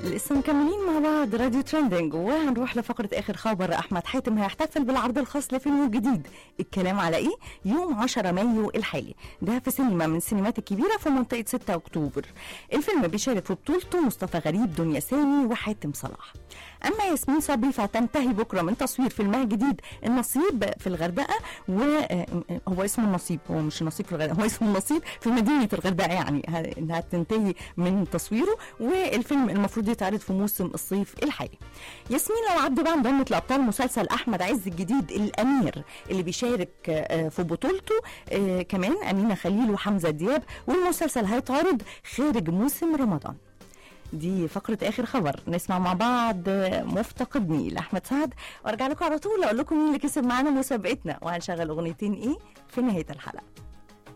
لسه مكملين مع بعض راديو ترندنج وهنروح لفقرة آخر خبر أحمد حاتم هيحتفل بالعرض الخاص لفيلمه الجديد الكلام على إيه؟ يوم 10 مايو الحالي ده في سينما من السينمات الكبيرة في منطقة 6 أكتوبر الفيلم بيشارك في بطولته مصطفى غريب دنيا سامي وحاتم صلاح أما ياسمين صبري فتنتهي بكرة من تصوير فيلمها الجديد النصيب في الغردقة وهو اسمه النصيب هو مش النصيب في الغردقة هو اسمه النصيب في مدينة الغردقة يعني ه- إنها تنتهي من تصويره والفيلم المفروض يتعرض في موسم الصيف الحالي ياسمين لو عبد بقى انضمت لابطال مسلسل احمد عز الجديد الامير اللي بيشارك آه، في بطولته آه، كمان امينه خليل وحمزه دياب والمسلسل هيتعرض خارج موسم رمضان دي فقرة آخر خبر نسمع مع بعض آه، مفتقدني لأحمد سعد وارجع لكم على طول أقول لكم مين اللي كسب معانا مسابقتنا وهنشغل أغنيتين إيه في نهاية الحلقة